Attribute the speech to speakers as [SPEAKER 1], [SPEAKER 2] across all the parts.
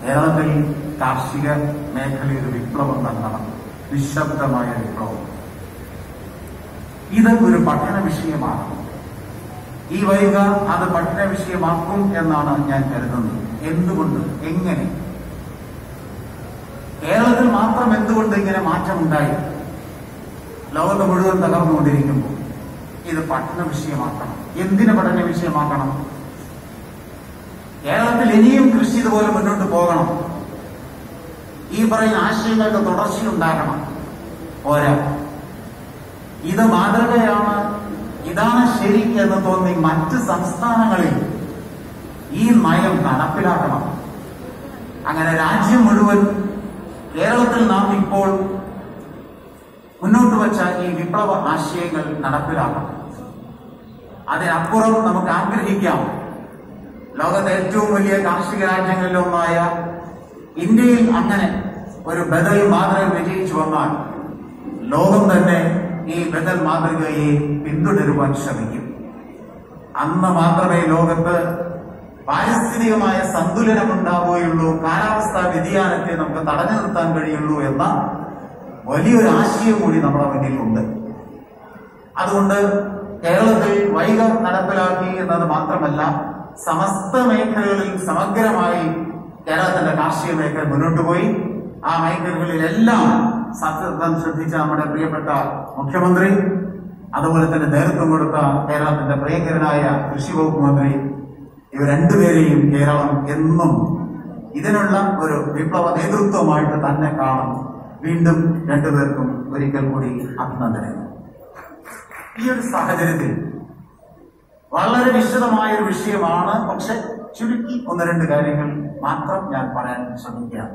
[SPEAKER 1] കേരളത്തിൽ കാർഷിക മേഖലയിൽ ഒരു വിപ്ലവം നടത്തണം നിശബ്ദമായ വിപ്ലവം ഇത് ഒരു പഠന വിഷയമാണ് ഈ വൈക അത് പഠന വിഷയമാക്കും എന്നാണ് ഞാൻ കരുതുന്നത് എന്തുകൊണ്ട് എങ്ങനെ കേരളത്തിൽ മാത്രം എന്തുകൊണ്ട് ഇങ്ങനെ മാറ്റമുണ്ടായി ലോകത്ത് മുഴുവൻ തകർന്നുകൊണ്ടിരിക്കുമ്പോൾ ഇത് പഠന വിഷയമാക്കണം എന്തിന് പഠന വിഷയമാക്കണം കേരളത്തിൽ ഇനിയും കൃഷി ഇതുപോലെ മുന്നോട്ട് പോകണം ഈ പറയുന്ന ആശയങ്ങൾക്ക് തുടർച്ചയുണ്ടാകണം പോരാ ഇത് മാതൃകയാണ് ഇതാണ് ശരി എന്ന് തോന്നി മറ്റ് സംസ്ഥാനങ്ങളിൽ ഈ നയം നടപ്പിലാക്കണം അങ്ങനെ രാജ്യം മുഴുവൻ കേരളത്തിൽ നാം ഇപ്പോൾ മുന്നോട്ട് വച്ച ഈ വിപ്ലവ ആശയങ്ങൾ നടപ്പിലാക്കണം അതിനപ്പുറം നമുക്ക് ആഗ്രഹിക്കാം ലോകത്തെ ഏറ്റവും വലിയ കാർഷിക രാജ്യങ്ങളിലൊന്നായ ഇന്ത്യയിൽ അങ്ങനെ ഒരു ബദൽ മാതൃക വിജയിച്ചു വന്നാൽ ലോകം തന്നെ ഈ ബദൽ മാതൃകയെ പിന്തുടരുവാൻ ശ്രമിക്കും അന്ന് മാത്രമേ ലോകത്ത് പാരിസ്ഥിതികമായ സന്തുലനം ഉണ്ടാവുകയുള്ളൂ കാലാവസ്ഥാ വ്യതിയാനത്തെ നമുക്ക് തടഞ്ഞു നിർത്താൻ കഴിയുള്ളൂ എന്ന വലിയൊരു ആശയം കൂടി നമ്മുടെ മുന്നിലുണ്ട് അതുകൊണ്ട് കേരളത്തിൽ വൈക നടപ്പിലാക്കി എന്നത് മാത്രമല്ല സമസ്ത മേഖലകളിൽ സമഗ്രമായി കേരളത്തിന്റെ കാർഷിക മേഖല മുന്നോട്ട് പോയി ആ മേഖലകളിലെല്ലാം സത്യത്വം ശ്രദ്ധിച്ച നമ്മുടെ പ്രിയപ്പെട്ട മുഖ്യമന്ത്രി അതുപോലെ തന്നെ നേതൃത്വം കൊടുത്ത കേരളത്തിന്റെ പ്രിയങ്കരനായ കൃഷി വകുപ്പ് മന്ത്രി ഇവർ രണ്ടുപേരെയും കേരളം എന്നും ഇതിനുള്ള ഒരു വിപ്ലവ നേതൃത്വമായിട്ട് തന്നെ കാണും വീണ്ടും രണ്ടുപേർക്കും ഒരിക്കൽ കൂടി അഭിനന്ദനങ്ങൾ ഈ ഒരു സാഹചര്യത്തിൽ വളരെ വിശദമായ ഒരു വിഷയമാണ് പക്ഷെ ചുരുക്കി ഒന്ന് രണ്ട് കാര്യങ്ങൾ മാത്രം ഞാൻ പറയാൻ ശ്രമിക്കുകയാണ്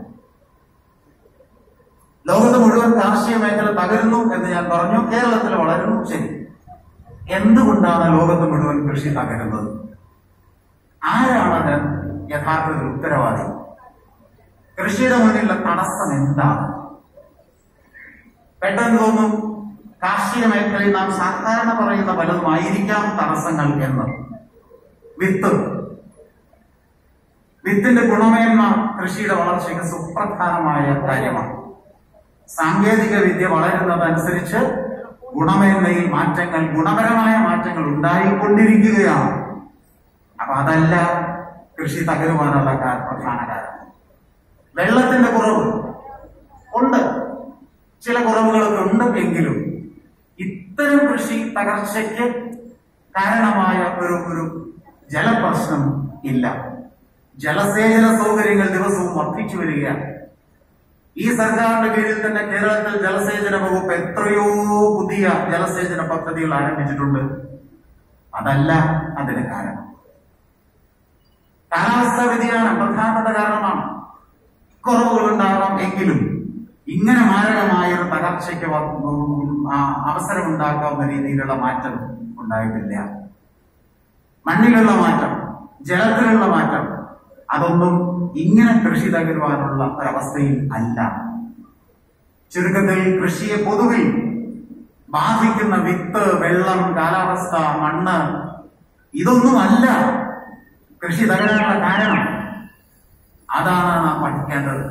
[SPEAKER 1] ലോകത്ത് മുഴുവൻ കാർഷിക മേഖല തകരുന്നു എന്ന് ഞാൻ പറഞ്ഞു കേരളത്തിൽ വളരുന്നു ശരി എന്തുകൊണ്ടാണ് ലോകത്ത് മുഴുവൻ കൃഷി തകരുന്നത് ആരാണ് അതിന് യഥാർത്ഥത്തിൽ ഉത്തരവാദി കൃഷിയുടെ മുന്നിലുള്ള തടസ്സം എന്താണ് പെട്ടെന്ന് തോന്നും കാർഷിക മേഖലയിൽ നാം സാധാരണ പറയുന്ന പലതും ആയിരിക്കാം തടസ്സങ്ങൾ എന്ന് വിത്ത് വിത്തിന്റെ ഗുണമേന്മ കൃഷിയുടെ വളർച്ചയ്ക്ക് സുപ്രധാനമായ കാര്യമാണ് സാങ്കേതിക വിദ്യ വളരുന്നതനുസരിച്ച് ഗുണമേന്മയിൽ മാറ്റങ്ങൾ ഗുണപരമായ മാറ്റങ്ങൾ ഉണ്ടായിക്കൊണ്ടിരിക്കുകയാണ് അപ്പൊ അതല്ല കൃഷി തകരുവാനുള്ള കാ- പ്രധാന കാരണം വെള്ളത്തിന്റെ കുറവ് ഉണ്ട് ചില കുറവുകളൊക്കെ ഉണ്ട് എങ്കിലും ഇത്തരം കൃഷി തകർച്ചയ്ക്ക് കാരണമായ ഒരു ഒരു ജലപ്രശ്നം ഇല്ല ജലസേചന സൗകര്യങ്ങൾ ദിവസവും വർദ്ധിച്ചു വരികയാണ് ഈ സർക്കാരിന്റെ കീഴിൽ തന്നെ കേരളത്തിൽ ജലസേചന വകുപ്പ് എത്രയോ പുതിയ ജലസേചന പദ്ധതികൾ ആരംഭിച്ചിട്ടുണ്ട് അതല്ല അതിന് കാരണം കാലാവസ്ഥാ വ്യതിയാനം പ്രധാനപ്പെട്ട കാരണമാണ് കുറവുകൾ ഉണ്ടാകാം എങ്കിലും ഇങ്ങനെ മാരകമായ ഒരു തകർച്ചയ്ക്ക് വ- ഉം, ആ, അവസരമുണ്ടാക്കാവുന്ന രീതിയിലുള്ള മാറ്റം ഉണ്ടായിട്ടില്ല മണ്ണിലുള്ള മാറ്റം ജലത്തിലുള്ള മാറ്റം അതൊന്നും ഇങ്ങനെ കൃഷി തകരുവാനുള്ള ഒരവസ്ഥയിൽ അല്ല ചുരുക്കത്തിൽ കൃഷിയെ പൊതുവിൽ ബാധിക്കുന്ന വിത്ത് വെള്ളം കാലാവസ്ഥ മണ്ണ് ഇതൊന്നുമല്ല കൃഷി തകരാനുള്ള കാരണം അതാണ് നാം പഠിക്കേണ്ടത്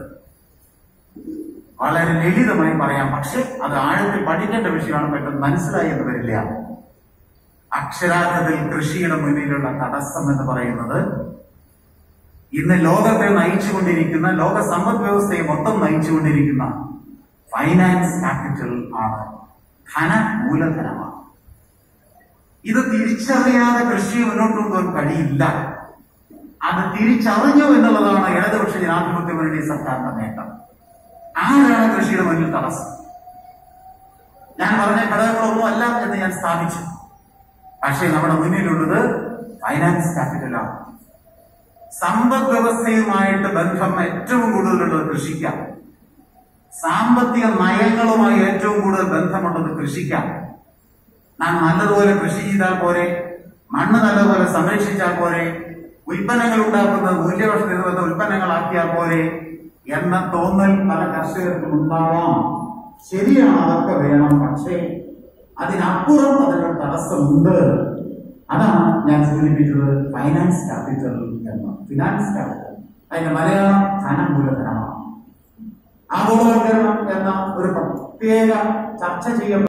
[SPEAKER 1] വളരെ ലളിതമായി പറയാം പക്ഷെ അത് ആഴത്തിൽ പഠിക്കേണ്ട വിഷയമാണ് പെട്ടെന്ന് മനസ്സിലായി എന്ന് വരില്ല അക്ഷരാർത്ഥത്തിൽ കൃഷിയുടെ മുന്നിലുള്ള തടസ്സം എന്ന് പറയുന്നത് ഇന്ന് ലോകത്തെ നയിച്ചുകൊണ്ടിരിക്കുന്ന ലോക സമ്പദ് വ്യവസ്ഥയെ മൊത്തം നയിച്ചുകൊണ്ടിരിക്കുന്ന ഫൈനാൻസ് ക്യാപിറ്റൽ ആണ് ധന മൂലധനമാണ് ഇത് തിരിച്ചറിയാതെ കൃഷി മുന്നോട്ട് കൊണ്ടുപോകാൻ കഴിയില്ല അത് തിരിച്ചറിഞ്ഞു എന്നുള്ളതാണ് ഇടതുപക്ഷ ജനാധിപത്യ മുന്നണി സർക്കാരിന്റെ നേട്ടം ആരാണ് കൃഷിയുടെ മുന്നിൽ തടസ്സം ഞാൻ പറഞ്ഞ ഘടകങ്ങളൊന്നും അല്ല എന്ന് ഞാൻ സ്ഥാപിച്ചു പക്ഷേ നമ്മുടെ മുന്നിലുള്ളത് ഫൈനാൻസ് ക്യാപിറ്റലാണ് സമ്പദ് വ്യവസ്ഥയുമായിട്ട് ബന്ധം ഏറ്റവും കൂടുതലുള്ളത് കൃഷിക്കാണ് സാമ്പത്തിക നയങ്ങളുമായി ഏറ്റവും കൂടുതൽ ബന്ധമുള്ളത് കൃഷിക്കാണ് നാം നല്ലതുപോലെ കൃഷി ചെയ്താൽ പോരെ മണ്ണ് നല്ലതുപോലെ സംരക്ഷിച്ചാൽ പോരെ ഉൽപ്പന്നങ്ങൾ ഉണ്ടാക്കുന്നത് മൂല്യവർദ്ധന വന്ന ഉൽപ്പന്നങ്ങളാക്കിയാൽ പോരെ എന്ന തോന്നൽ പല കർഷകർക്കും ഉണ്ടാവാം ശരിയാണ് അതൊക്കെ വേണം പക്ഷേ അതിനപ്പുറം അതിനൊരു തടസ്സമുണ്ട് അതാണ് ഞാൻ സൂചിപ്പിച്ചത് ഫൈനാൻസ് ക്യാപിറ്റൽ എന്ന് ഫിനാൻസ് ക്യാപിറ്റൽ അതിന്റെ മലയാളം ധനമൂലധനമാണ് ആഗോളവൽക്കരണം എന്ന ഒരു പ്രത്യേക ചർച്ച ചെയ്യപ്പെട്ട